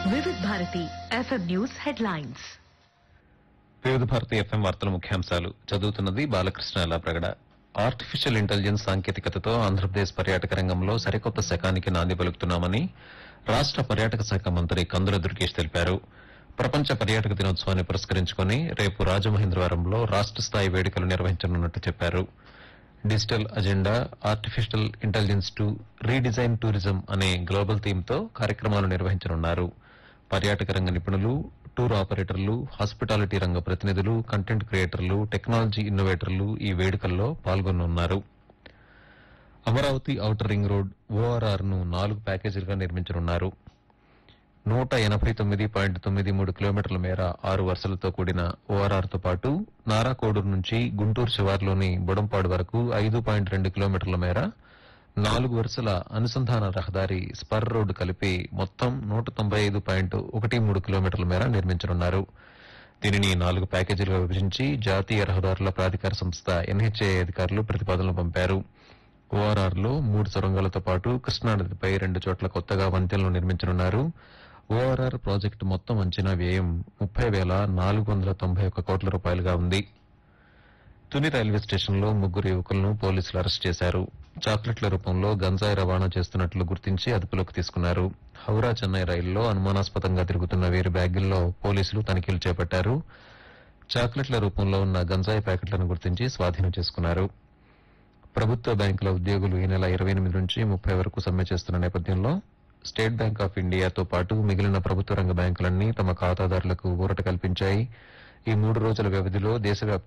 Vividh Bharati FM news headlines Vividh Bharati FM వార్తల ముఖ్యాంశాలు చదువుతున్నది బాలకృష్ణ లాప్రగడ ఆర్టిఫిషియల్ ఇంటెలిజెన్స్ సాంకేతికతతో ఆంధ్రప్రదేశ్ పర్యాటక రంగంలో సరికొత్త శకానికి నాంది పలుకుతున్నామని రాష్ట పర్యాటక శాఖ మంత్రి కందుల దుర్గేష్ తెలిపారు ప్రపంచ పర్యాటక దినోత్సవాన్ని పురస్కరించుకుని రేపు రాజమహేంద్రవరంలో రాష్ట స్థాయి వేడుకలు నిర్వహించనున్నట్టు చెప్పారు digital agenda artificial intelligence to redesign tourism అనే గ్లోబల్ థీమ్ తో కార్యక్రమాలు నిర్వహించనున్నారు పర్యాటక రంగ నిపుణులు టూర్ ఆపరేటర్లు హాస్పిటాలిటీ రంగ ప్రతినిధులు కంటెంట్ క్రియేటర్లు టెక్నాలజీ ఇన్నోవేటర్లు ఈ వేడుకల్లో పాల్గొనున్నారు Amaravati outer ring road ORR ను నాలుగు ప్యాకేజీలుగా నిర్మించనున్నారు నూట ఎనభై తొమ్మిది పాయింట్ తొమ్మిది మూడు కిలోమీటర్ల మేర ఆరు వరుసలతో కూడిన ఓఆర్ఆర్ తో పాటు నారాకోడూరు నుంచి గుంటూరు శివార్లోని బుడంపాడు వరకు ఐదు పాయింట్ రెండు కిలోమీటర్ల మేర నాలుగు వరుసల అనుసంధాన రహదారి స్పర్ రోడ్డు కలిపి మొత్తం నూట తొంభై ఐదు పాయింట్ ఒకటి మూడు కిలోమీటర్ల మేర నిర్మించనున్నారు దీనిని నాలుగు ప్యాకేజీలుగా విభజించి జాతీయ రహదారుల ప్రాధికార సంస్థ ఎన్హెచ్ఏ అధికారులు ప్రతిపాదనలు పంపారు ఓఆర్ఆర్ లో మూడు సొరంగాలతో పాటు కృష్ణానదిపై రెండు చోట్ల కొత్తగా వంతెనలు నిర్మించనున్నారు ఓఆర్ఆర్ ప్రాజెక్టు మొత్తం అంచనా వ్యయం ముప్పై వేల నాలుగు వందల తొంభై ఒక్క కోట్ల రూపాయలుగా ఉంది తుని రైల్వే స్టేషన్లో ముగ్గురు యువకులను పోలీసులు అరెస్ట్ చేశారు చాక్లెట్ల రూపంలో గంజాయి రవాణా చేస్తున్నట్లు గుర్తించి అదుపులోకి తీసుకున్నారు హౌరా చెన్నై రైల్లో అనుమానాస్పదంగా తిరుగుతున్న వీరి బ్యాగుల్లో పోలీసులు తనిఖీలు చేపట్టారు చాక్లెట్ల రూపంలో ఉన్న గంజాయి ప్యాకెట్లను గుర్తించి స్వాధీనం చేసుకున్నారు ప్రభుత్వ బ్యాంకుల ఉద్యోగులు ఈ నెల ఇరవై ఎనిమిది నుంచి ముప్పై వరకు సమ్మె చేస్తున్న నేపథ్యంలో స్టేట్ బ్యాంక్ ఆఫ్ ఇండియాతో పాటు మిగిలిన ప్రభుత్వ రంగ బ్యాంకులన్నీ తమ ఖాతాదారులకు ఊరట కల్పించాయి ఈ మూడు రోజుల వ్యవధిలో దేశవ్యాప్తంగా